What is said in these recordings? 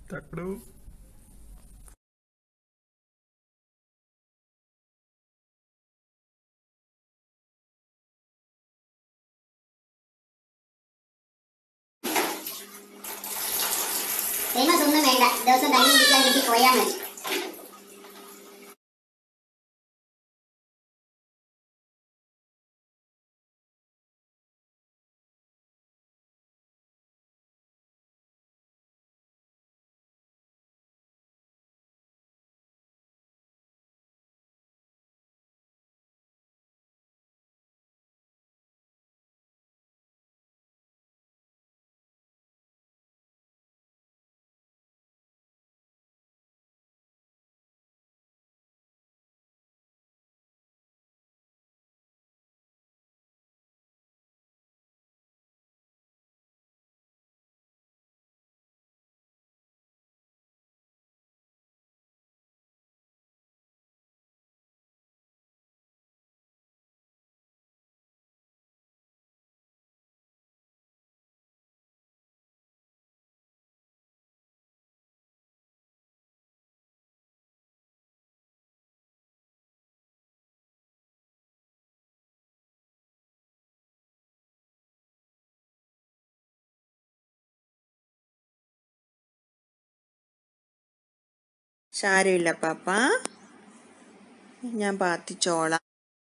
തക്കടു famous ഒന്നും വേണ്ട ദിവസം തല്ലി പിടിക്കാൻ കിട്ടി പോയാൽ മതി സാരമില്ല പാപ്പ ഞാൻ പാത്തിച്ചോളാം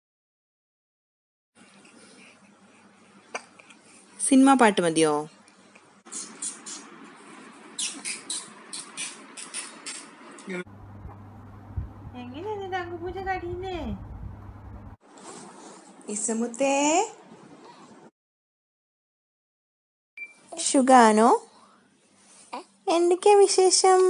സിനിമ പാട്ട് മതിയോ എങ്ങനെയാണ് തങ്കപൂജ കടിയുന്നേ ഇസമുത്തേ ഷുഗാനോ എന്തൊക്കെയാ വിശേഷം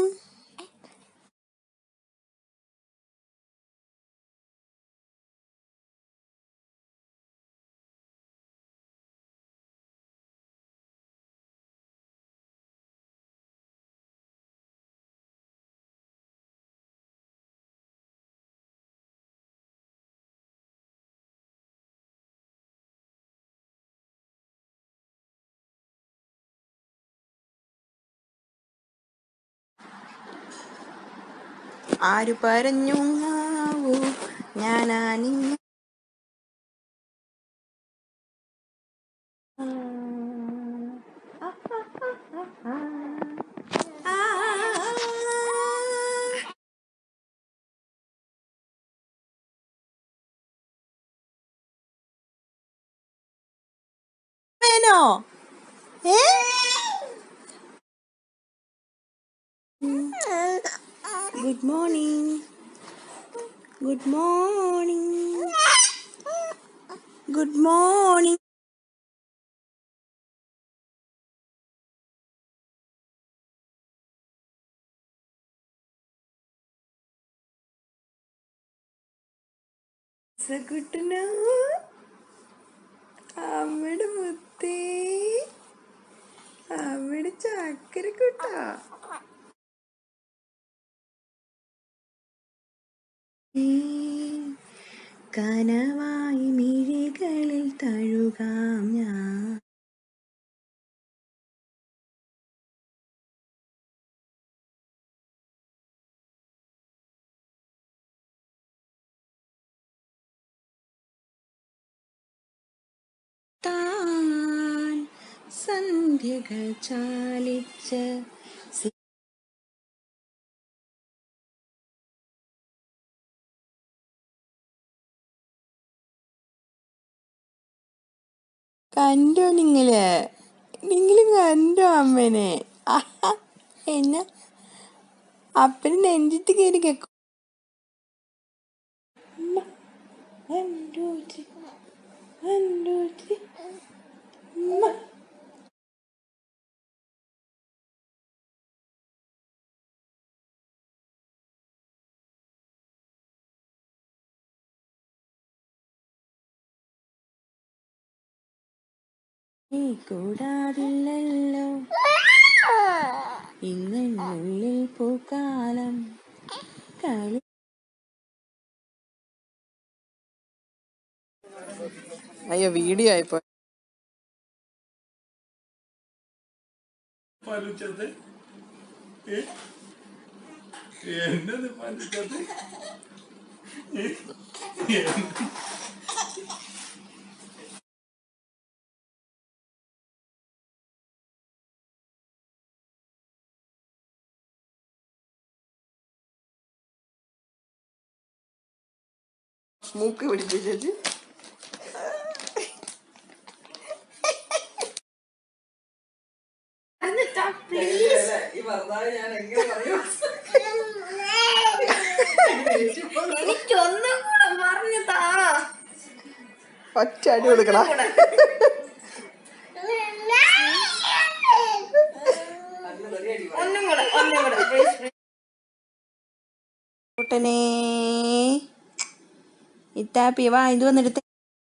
ആരു പറഞ്ഞു ആവൂ ഞാനാനിങ്ങ വേണോ ഏ good morning good morning good morning കുട്ടനോ അമ്മയുടെ മുത്തേ അമ്മയുടെ ചക്കര കുട്ടാ കനവായി മിഴികളിൽ തഴുകാം ഞാൻ താൻ സന്ധ്യകൾ ചാലിച്ച് സി- കണ്ടോ നിങ്ങള് നിങ്ങള് കണ്ടോ അമ്മനെ ആഹാ, എന്നെ അപ്പന് നെഞ്ചിട്ട് കയറി കേക്കും One, two, three. One, two, three. ഉമ്മ. നീ കൂടാതില്ലല്ലോ ഇന്നുള്ളിൽ പൂക്കാലം കളി അയ്യോ വീഡിയോ ആയിപ്പോ പാലുച്ചത്തെ എന്നത് പഞ്ചത് മൂക്ക് പിടിപ്പിച്ചത് എനിക്കൊന്നും കൂടെ പറഞ്ഞു താ ഒറ്റ അടി കൊടുക്കണം ഒന്നും കൂടെ ഒന്നും കൂടെ please, please. കൂട്ടനേ ഇത്താപ്പി വാ ഇത് വന്നെടുത്ത്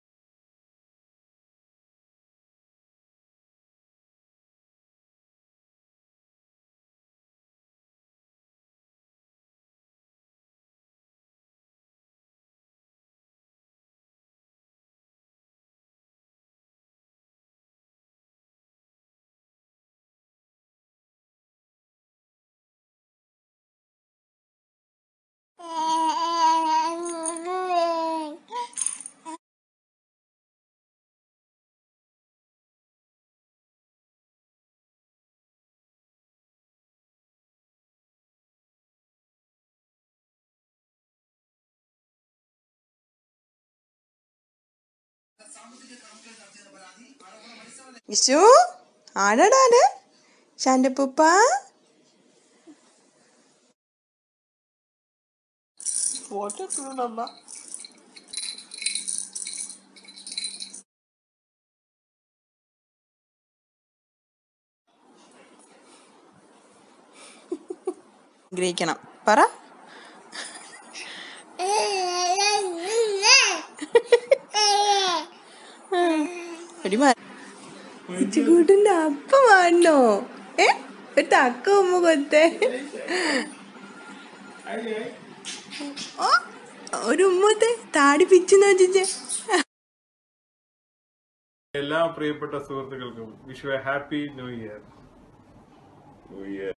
വിശു ആടാടാണ് ശാന്തപ്പൂപ്പ ഫോട്ടോ എടുക്കണമ്മ ഗ്രഹിക്കണം പറ എടി ഇച്ചുകൂട്ടിന്റെ അപ്പം വാണോ ഏ ഒരു തക്ക ഉമ്മ കൊത്തേ ഓ ഒരു ഉമ്മത്തെ താടി പിച്ചു നോച്ചിച്ചേ എല്ലാ പ്രിയപ്പെട്ട സുഹൃത്തുക്കൾക്കും Vishu a happy new year new year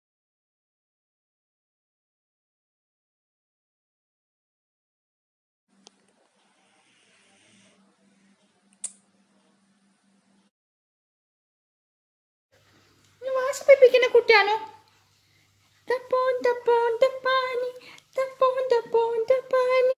വാശിപ്പിക്കുന്ന കുട്ടിയാണോ തപ്പോൻ തപ്പോൻ തപ്പാനി തപ്പോൻ തപ്പോൻ തപ്പാനി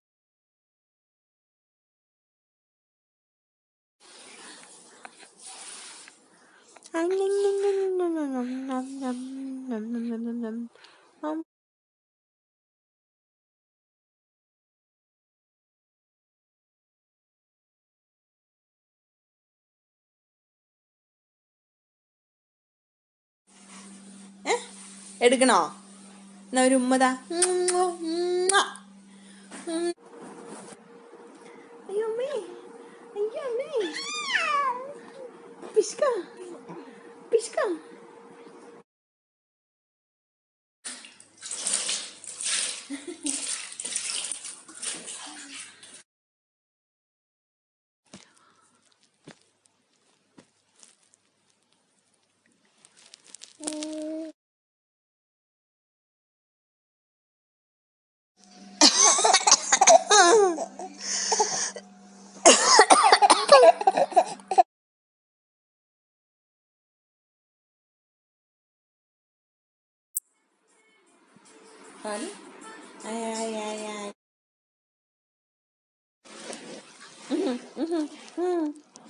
ഏ എടുക്കണോ എന്നാ ഒരു ഉമ്മതാ അയ്യോ അമ്മേ അയ്യോ അമ്മേ പിഷ്ക പിഷ്ക പാല് ആയ് ആയ് ആയ് ആയ് ഉഹും, ഉഹും, ഉം.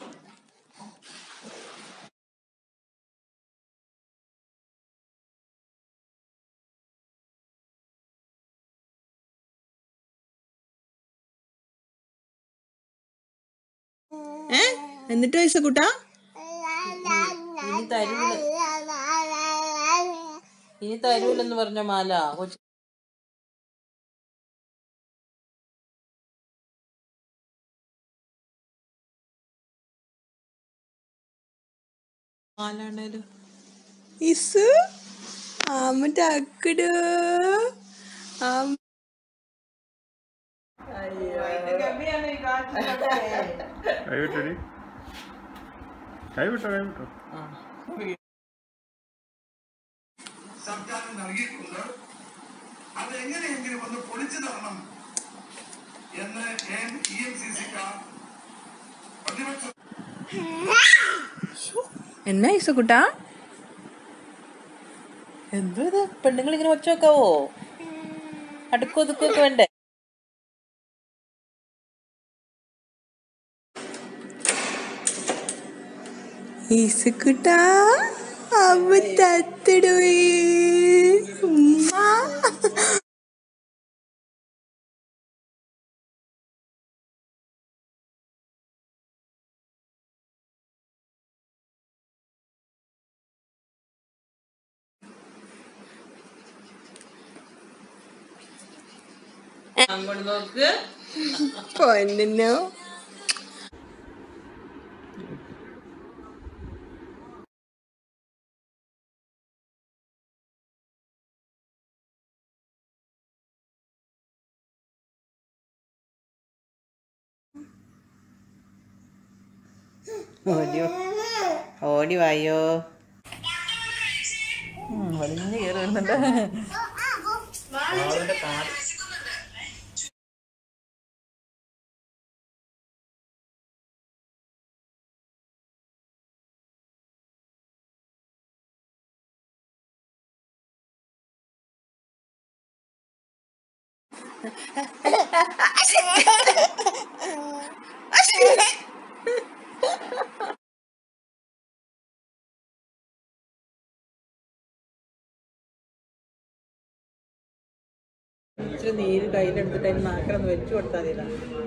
ഏ എന്നിട്ട് വയസ്സ കൂട്ടാ ഇനി തരൂല ഇനി തരൂലെന്ന് പറഞ്ഞ മാല കൊച്ചു മാലാണേലോ ഇസ് ആമ ടക്കടോ ആമ കൈവിട്ടടി കൈവിട്ടോ കൈവിട്ടോ നൽകിയിട്ടുണ്ട് അത് എങ്ങനെയെങ്കിലും ഒന്ന് പൊളിച്ചു തരണം എന്ന് ഇ എം സി സിക്കാർ പ്രതിപക്ഷ എന്നാ ഇസുക്കുട്ടാ എന്തോ ഇത് പെണ്ണുങ്ങൾ ഇങ്ങനെ ഒച്ച വെക്കാവോ അടുക്കോ ഒതുക്കൊക്കെ വേണ്ടേ ഇസുക്കുട്ടാ അവ തത്തിടുവേ ഉമ്മ അങ്ങോട്ട് നോക്ക് പൊന്നോ ഓടി ഓടി വായോ വലിഞ്ഞ് കയറി വരുന്നുണ്ട് അവളുടെ കാർ ഇച്ചിരി നീര് കയ്യിലെടുത്തിട്ട് അതിന് നാക്കിലൊന്ന് വെച്ചു കൊടുത്താൽ മതിയല്ലോ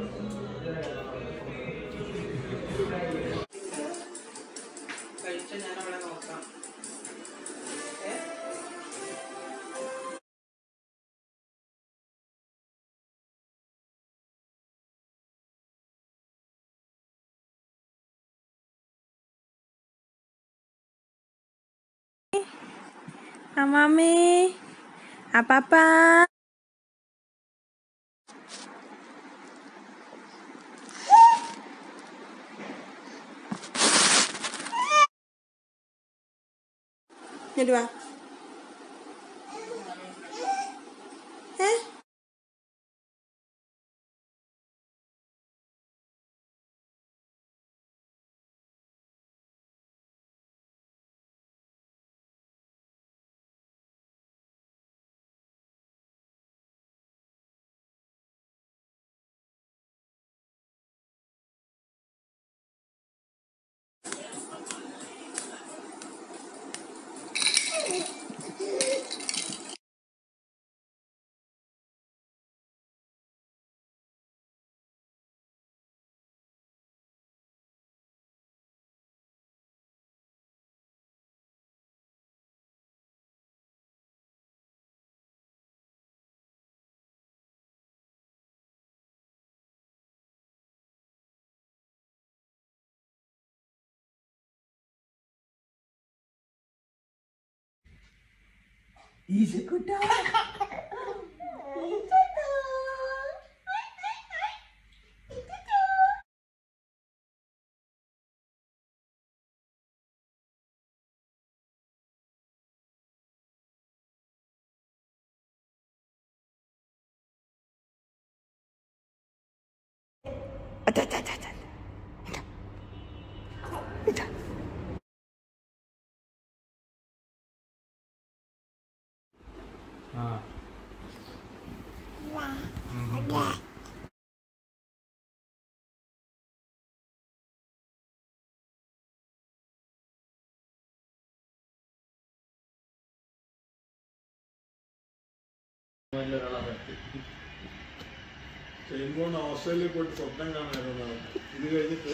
കഴിച്ച ഞാൻ അവളെ നോക്കാം അമ്മാമേ അപ്പാപ്പാ ഇങ്ങോട്ട് വാ ഏ ചെയ്യുമ്പോൾ ഓസ്ട്രേലിയയിൽ പോയിട്ട് സ്വപ്നം കാണാറുള്ളതാണ് ഇത് കഴിഞ്ഞിട്ട്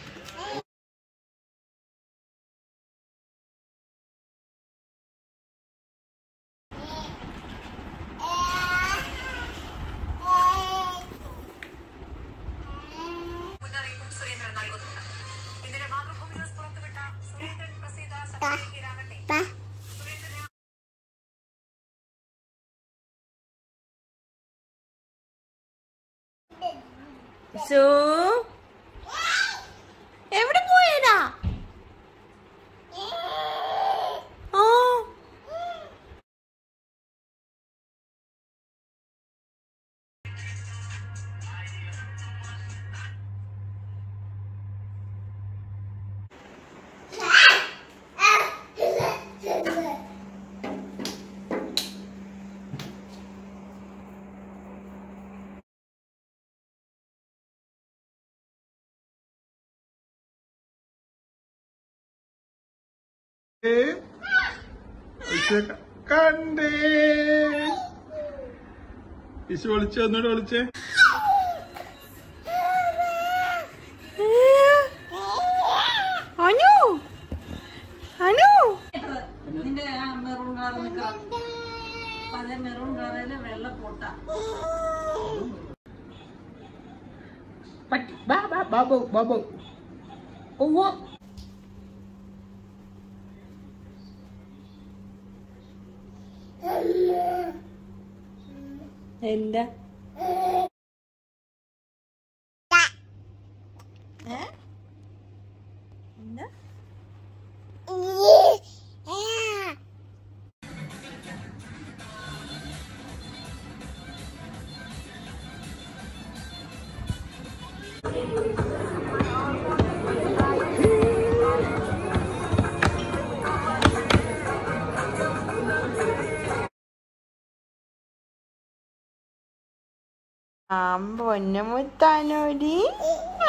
സോ എവിടെ പോയടാ വിഷു കണ്ടേ വിഷു വിളിച്ചേ ഒന്നുകൂടെ വിളിച്ചേ അനു അനു നിന്റെ ആ മെറൂൺ കളർ നിൽക്കാം അതേ മെറൂൺ കളറില് വെള്ള പൊട്ട പട്ടി ബാ ബാ ബാബു ബാബു ഓ എന്താ പൊന്നമുത്താനോടി